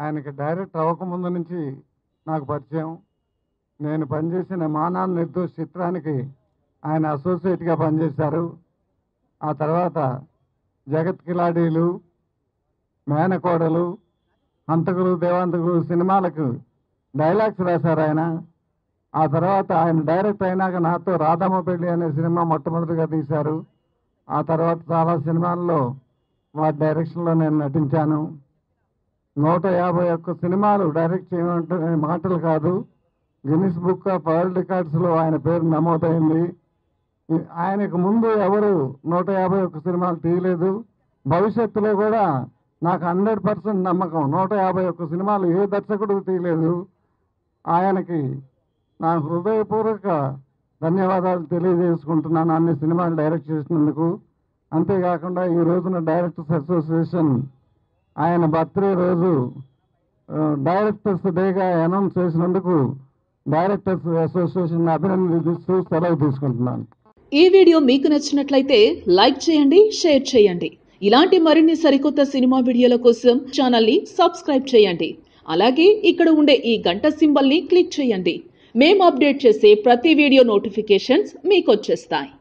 ఆయనకి డైరెక్టర్ అవ్వకముందు నుంచి నాకు పరిచయం నేను పనిచేసిన మానాన్ నిర్దోష్ చిత్రానికి ఆయన అసోసియేట్గా పనిచేశారు ఆ తర్వాత జగత్ కిలాడీలు మేనకోడలు హంతకులు దేవాంతకులు సినిమాలకు డైలాగ్స్ రాశారు ఆయన ఆ తర్వాత ఆయన డైరెక్ట్ అయినాక నాతో రాధమ్మ పెళ్లి అనే సినిమా మొట్టమొదటిగా తీశారు ఆ తర్వాత చాలా సినిమాల్లో వాటి డైరెక్షన్లో నేను నటించాను నూట యాభై ఒక్క సినిమాలు డైరెక్ట్ చేయమంటే మాటలు కాదు గిన్నిస్ బుక్ ఆఫ్ వరల్డ్ రికార్డ్స్లో ఆయన పేరు నమోదైంది ఈ- ఆయనకు ముందు ఎవరు నూట యాభై ఒక్క సినిమాలు తీయలేదు భవిష్యత్తులో కూడా నాకు హండ్రెడ్ పర్సెంట్ నమ్మకం నూట యాభై ఒక్క సినిమాలు ఏ దర్శకుడు తీయలేదు ఆయనకి నా హృదయపూర్వక ధన్యవాదాలు తెలియజేసుకుంటున్నాను అన్ని సినిమాలు డైరెక్ట్ చేసినందుకు అంతేకాకుండా ఈ రోజున డైరెక్టర్స్ అసోసియేషన్ ఆయన బర్త్డే రోజు ఆ, డైరెక్టర్స్ డేగా అనౌన్స్ చేసినందుకు డైరెక్టర్స్ అసోసియేషన్ అభినందిస్తూ సెలవు తీసుకుంటున్నాను ఈ వీడియో మీకు నచ్చినట్లయితే లైక్ చేయండి షేర్ చేయండి ఇలాంటి మరిన్ని సరికొత్త సినిమా వీడియోల కోసం ఛానల్ని సబ్స్క్రైబ్ చేయండి అలాగే ఇక్కడ ఉండే ఈ గంట సింబల్ని క్లిక్ చేయండి మేము అప్డేట్ చేసే ప్రతి వీడియో నోటిఫికేషన్స్ మీకు వచ్చేస్తాయి